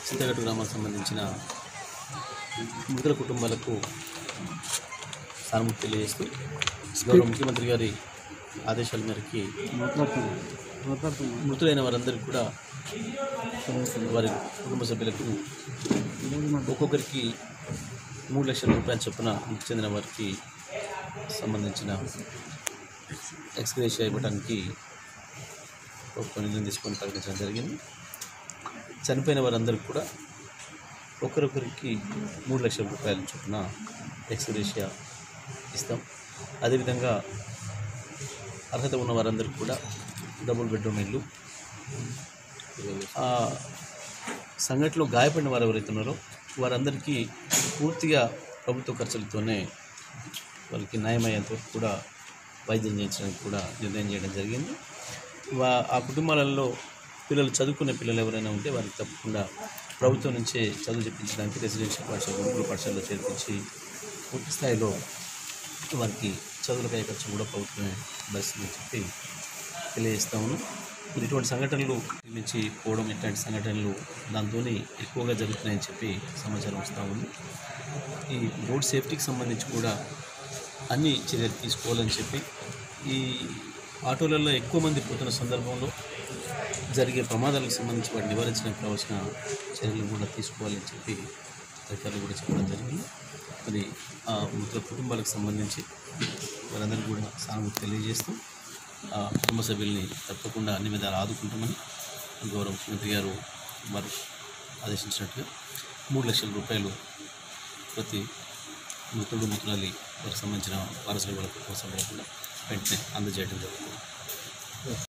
చింతగట్టు గ్రామానికి సంబంధించిన మృతుల కుటుంబాలకు సానుభూతి తెలియజేస్తూ గౌరవ ముఖ్యమంత్రి గారి ఆదేశాల మేరకి మృతులైన వారందరికీ కూడా వారి కుటుంబ సభ్యులకు ఒక్కొక్కరికి మూడు లక్షల రూపాయల చొప్పున మృతి చెందిన వారికి సంబంధించిన ఎక్స్గ్రేషియా ఇవ్వడానికి ఒక నిధులు తీసుకొని ప్రకటించడం జరిగింది చనిపోయిన వారందరికీ కూడా ఒకరొకరికి మూడు లక్షల రూపాయల చొప్పున ఎక్స్గ్రేషియా ఇస్తాం అదేవిధంగా అర్హత ఉన్న వారందరికీ కూడా డబుల్ బెడ్రూమ్ ఇల్లు ఆ సంఘటనలో గాయపడిన వారు ఎవరైతే ఉన్నారో వారందరికీ పూర్తిగా ప్రభుత్వ ఖర్చులతోనే వాళ్ళకి న్యాయమయ్యేంత వరకు కూడా వైద్యం చేయించడానికి కూడా నిర్ణయం చేయడం జరిగింది వా ఆ కుటుంబాలలో పిల్లలు చదువుకునే పిల్లలు ఎవరైనా ఉంటే వారికి తప్పకుండా ప్రభుత్వం నుంచే చదువు చెప్పించడానికి రెసిడెన్షియల్ పాఠశాల గురుకుల పాఠశాలలో చేర్పించి పూర్తి స్థాయిలో వారికి చదువులకై ఖర్చు కూడా ప్రభుత్వమే భరిస్తుందని చెప్పి తెలియజేస్తా ఉన్నాం మరి ఇటువంటి సంఘటనలు నుంచి పోవడం ఇట్లాంటి సంఘటనలు దాంతో ఎక్కువగా జరుగుతున్నాయని చెప్పి సమాచారం వస్తూ ఉంది ఈ రోడ్ సేఫ్టీకి సంబంధించి కూడా అన్ని చర్యలు తీసుకోవాలని చెప్పి ఈ ఆటోలలో ఎక్కువ మంది పోతున్న సందర్భంలో జరిగే ప్రమాదాలకు సంబంధించి వాటిని నివారించడానికి కావాల్సిన చర్యలు కూడా తీసుకోవాలని చెప్పి అధికారులు కూడా చెప్పడం జరిగింది మరి ఆ మృతుల కుటుంబాలకు సంబంధించి వారందరికీ కూడా సానుభూతి తెలియజేస్తూ ఆ కుటుంబ సభ్యుల్ని తప్పకుండా అన్ని విధాలు ఆదుకుంటామని గౌరవ ముఖ్యమంత్రి గారు వారు ఆదేశించినట్టుగా మూడు లక్షల రూపాయలు ప్రతి మృతుడు మృతురాలి వారికి సంబంధించిన వారసుల వాళ్ళ కుటుంబ సభ్యులకు కూడా వెంటనే అందజేయడం జరుగుతుంది